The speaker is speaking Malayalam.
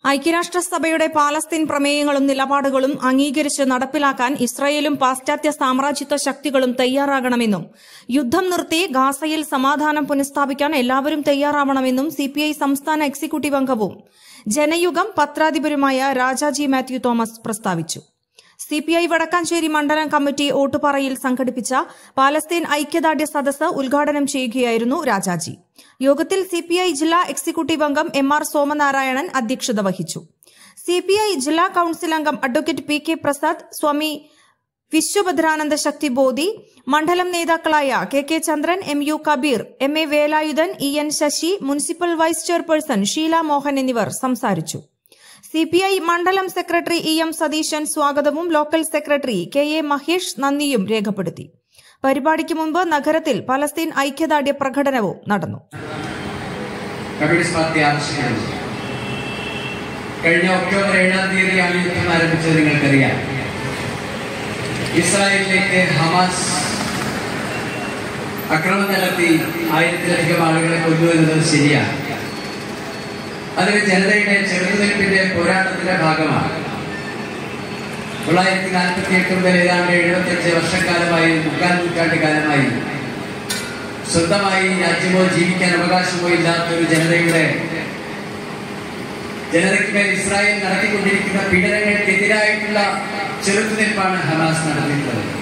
ഐക്യരാഷ്ട്രസഭയുടെ പാലസ്തീൻ പ്രമേയങ്ങളും നിലപാടുകളും അംഗീകരിച്ച് നടപ്പിലാക്കാൻ ഇസ്രായേലും പാശ്ചാത്യ സാമ്രാജ്യത്വ ശക്തികളും തയ്യാറാകണമെന്നും യുദ്ധം നിർത്തി ഗാസയിൽ സമാധാനം പുനഃസ്ഥാപിക്കാൻ എല്ലാവരും തയ്യാറാവണമെന്നും സിപിഐ സംസ്ഥാന എക്സിക്യൂട്ടീവ് അംഗവും ജനയുഗം പത്രാധിപരുമായ രാജാജി മാത്യു തോമസ് പ്രസ്താവിച്ചു സിപിഐ വടക്കാഞ്ചേരി മണ്ഡലം കമ്മിറ്റി ഓട്ടുപാറയിൽ സംഘടിപ്പിച്ച പാലസ്തീൻ ഐക്യദാർഢ്യ സദസ്സ് ഉദ്ഘാടനം ചെയ്യുകയായിരുന്നു രാജാജി യോഗത്തിൽ സിപിഐ ജില്ലാ എക്സിക്യൂട്ടീവ് അംഗം എം ആർ സോമനാരായണൻ അധ്യക്ഷത വഹിച്ചു സിപിഐ ജില്ലാ കൌൺസിൽ അംഗം advocate P K Prasad Swami Vishwabhadrananda Shakti Bodhi മണ്ഡലം നേതാക്കളായ K K Chandran M U Kabeer M A Velayudhan E N Sasi municipal vice chairperson Sheela Mohan എന്നിവർ സംസാരിച്ചു സിപിഐ മണ്ഡലം സെക്രട്ടറി ഇ എം സതീശൻ സ്വാഗതവും local secretary K A Mahesh നന്ദിയും രേഖപ്പെടുത്തി പരിപാടിക്ക് മുമ്പ് നഗരത്തിൽ പലസ്തീൻ ഐക്യദാർഢ്യ പ്രകടനവും നടന്നു കമ്മ്യൂണിസ്റ്റ് പാർട്ടി ആവശ്യപ്പെടുന്നു കഴിഞ്ഞ ഒക്ടോബർ ഏഴാം തീയതിയാണ് യുദ്ധം ആരംഭിച്ചത് നിങ്ങൾക്കറിയാം ഇസ്രായേലിലേക്ക് ഹമാസ് അക്രമം നടത്തി ആയിരത്തിലധികം ആളുകളെ കൊല്ലു എന്നത് ശരിയാണ് അതിന് ജനതയുടെ ചെറുതുനിൽപ്പിന്റെ പോരാട്ടത്തിന്റെ ഭാഗമാണ് തൊള്ളായിരത്തി നാൽപ്പത്തി എട്ട് മുതൽ ഏതാണ്ട് എഴുപത്തിയഞ്ച് വർഷക്കാലമായി മുക്കാൽ നൂറ്റാണ്ട് കാലമായി സ്വന്തമായി രാജ്യമോ ജീവിക്കാൻ അവകാശമോ ഇല്ലാത്ത ഒരു ജനതയുടെ ജനതയ്ക്ക് മേൽ ഇസ്രായേൽ നടത്തിക്കൊണ്ടിരിക്കുന്ന പീഡനങ്ങൾക്കെതിരായിട്ടുള്ള ചെറുത്തുനിൽപ്പാണ് ഹമാസ് നടത്തിയിട്ടുള്ളത്